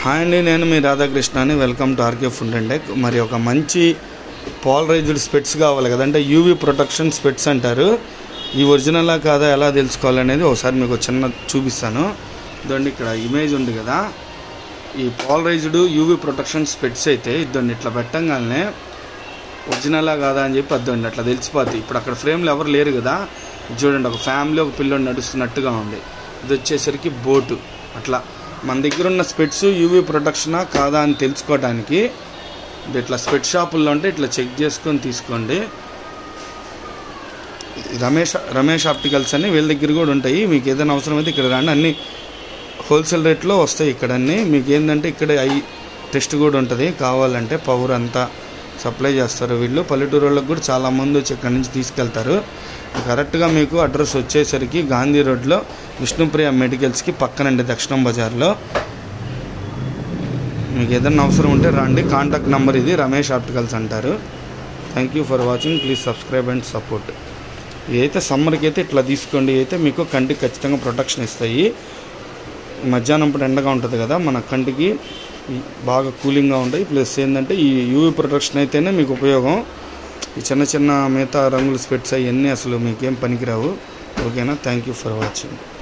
hi అండి నేను మీ రాధాకృష్ణ అని welcome to RK food and tech మరి ఒక మంచి పాలరైజ్డ్ స్పెట్స్ కావాలి కదా అంటే యూవీ ప్రొటెక్షన్ స్పెట్స్ అంటారు ఈ ఒరిజినలా కాదా ఎలా తెలుసుకోవాలనేది ఒకసారి మీకు చిన్న చూపిస్తాను ఇదండి ఇక్కడ ఇమేజ్ ఉంది కదా ఈ పాలరైజ్డ్ యూవీ ప్రొటెక్షన్ స్పెట్స్ అయితే ఇద్దండి ఇట్లా పెట్టంగానే ఒరిజినలా కాదా అని చెప్పి అద్దండి అట్లా తెలిసిపోద్ది ఇప్పుడు అక్కడ ఫ్రేమ్లో ఎవరు లేరు కదా ఇది చూడండి ఒక ఫ్యామిలీ ఒక పిల్లోడు నడుస్తున్నట్టుగా ఉంది ఇది వచ్చేసరికి బోటు అట్లా మన దగ్గర ఉన్న స్పెట్స్ యూవీ ప్రొటెక్షనా కాదా అని తెలుసుకోవడానికి ఇది ఇట్లా స్పెట్ షాపుల్లో ఉంటే ఇట్లా చెక్ చేసుకొని తీసుకోండి ఈ రమేష్ రమేష్ ఆప్టికల్స్ అని వీళ్ళ దగ్గర కూడా ఉంటాయి మీకు ఏదైనా అవసరం అయితే ఇక్కడ రండి అన్ని హోల్సేల్ రేట్లో వస్తాయి ఇక్కడ అన్ని మీకు ఏంటంటే ఇక్కడ ఐ టెస్ట్ కూడా ఉంటుంది కావాలంటే పవర్ అంతా సప్లై చేస్తారు వీళ్ళు పల్లెటూరు వాళ్ళకి కూడా చాలా మంది వచ్చి ఇక్కడ నుంచి తీసుకెళ్తారు కరెక్ట్గా మీకు అడ్రస్ వచ్చేసరికి గాంధీ రోడ్లో విష్ణుప్రియ మెడికల్స్కి పక్కనండి దక్షిణం బజార్లో మీకు ఏదైనా అవసరం ఉంటే రండి కాంటాక్ట్ నెంబర్ ఇది రమేష్ ఆప్టికల్స్ అంటారు thank you for watching please subscribe and support ఇదైతే సమ్మర్కి అయితే ఇట్లా తీసుకోండి అయితే మీకు కంటికి ఖచ్చితంగా ప్రొటెక్షన్ ఇస్తాయి మధ్యాహ్నం పూట ఎండగా ఉంటుంది కదా మన కంటికి బాగా కూలింగ్గా ఉంటాయి ప్లస్ ఏంటంటే ఈ యూవీ ప్రొటెక్షన్ అయితేనే మీకు ఉపయోగం ఈ చిన్న చిన్న మిగతా రంగుల స్పెట్స్ అవన్నీ అసలు మీకేం పనికిరావు ఓకేనా థ్యాంక్ యూ ఫర్ వాచింగ్